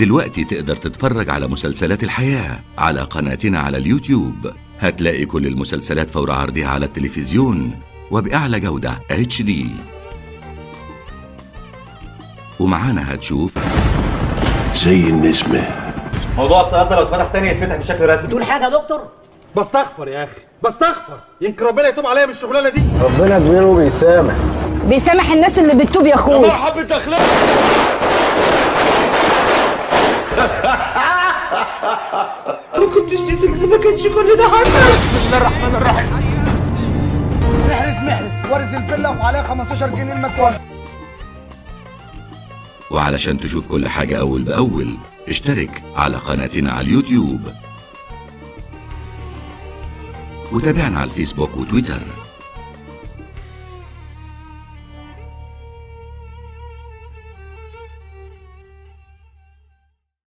دلوقتي تقدر تتفرج على مسلسلات الحياة على قناتنا على اليوتيوب هتلاقي كل المسلسلات فور عرضها على التلفزيون وبأعلى جودة HD ومعانا هتشوف زي النسمة موضوع الصياد ده لو اتفتح تاني يتفتح بشكل رسمي تقول حاجه يا دكتور بستغفر يا اخي بستغفر يمكن ربنا يتوب عليا من الشغلانه دي ربنا كبير وبيسامح بيسامح الناس اللي بتتوب يا اخوي حبة اخلاق ما كنتش نزلت ما كانش كل ده حصل محرز محرز ورث الفيلا وعليها 15 جنيه المكواجي وعلشان تشوف كل حاجة أول بأول اشترك على قناتنا على اليوتيوب وتابعنا على الفيسبوك وتويتر